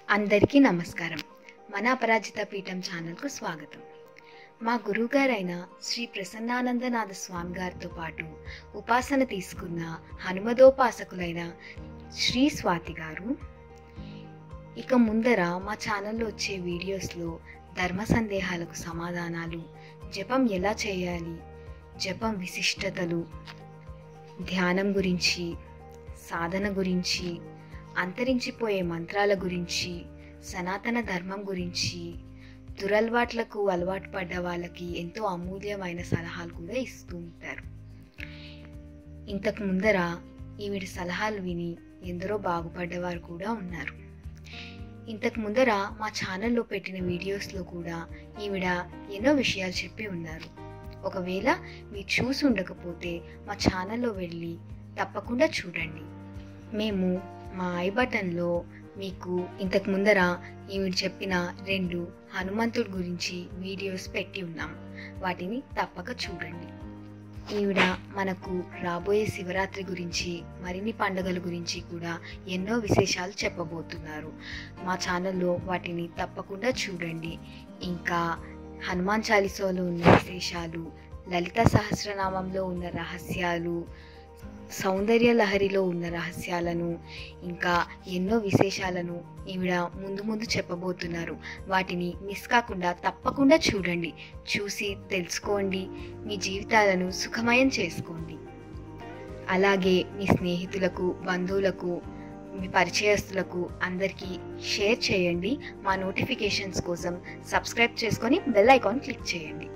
అందరికీ నమస్కారం మన అపరాజిత పీఠం ఛానల్కు స్వాగతం మా గురువుగారైన శ్రీ ప్రసన్నానందనాథ స్వామి గారితో పాటు ఉపాసన తీసుకున్న హనుమదోపాసకులైన శ్రీ స్వాతి గారు ఇక ముందర మా ఛానల్లో వచ్చే వీడియోస్లో ధర్మ సందేహాలకు సమాధానాలు జపం ఎలా చేయాలి జపం విశిష్టతలు ధ్యానం గురించి సాధన గురించి అంతరించిపోయే మంత్రాల గురించి సనాతన ధర్మం గురించి దురలవాట్లకు అలవాటు పడ్డ వాళ్ళకి ఎంతో అమూల్యమైన సలహాలు కూడా ఇస్తూ ఉంటారు ఇంతకు ముందర ఈవిడ సలహాలు విని ఎందరో బాగుపడ్డవారు కూడా ఉన్నారు ఇంతకు ముందర మా ఛానల్లో పెట్టిన వీడియోస్లో కూడా ఈవిడ ఎన్నో విషయాలు చెప్పి ఉన్నారు ఒకవేళ మీరు చూసి ఉండకపోతే మా ఛానల్లో వెళ్ళి తప్పకుండా చూడండి మేము మా ఐ బటన్లో మీకు ఇంతకు ముందర ఈవిడ చెప్పిన రెండు హనుమంతుడి గురించి వీడియోస్ పెట్టి ఉన్నాం వాటిని తప్పక చూడండి ఈవిడ మనకు రాబోయే శివరాత్రి గురించి మరిన్ని పండుగల గురించి కూడా ఎన్నో విశేషాలు చెప్పబోతున్నారు మా ఛానల్లో వాటిని తప్పకుండా చూడండి ఇంకా హనుమాన్ చాలీసాలో ఉన్న విశేషాలు లలిత సహస్రనామంలో ఉన్న రహస్యాలు సౌందర్య లహరిలో ఉన్న రహస్యాలను ఇంకా ఎన్నో విశేషాలను ఈవిడ ముందు ముందు చెప్పబోతున్నారు వాటిని మిస్ కాకుండా తప్పకుండా చూడండి చూసి తెలుసుకోండి మీ జీవితాలను సుఖమయం చేసుకోండి అలాగే మీ స్నేహితులకు బంధువులకు మీ పరిచయస్తులకు అందరికీ షేర్ చేయండి మా నోటిఫికేషన్స్ కోసం సబ్స్క్రైబ్ చేసుకొని బెల్ ఐకాన్ క్లిక్ చేయండి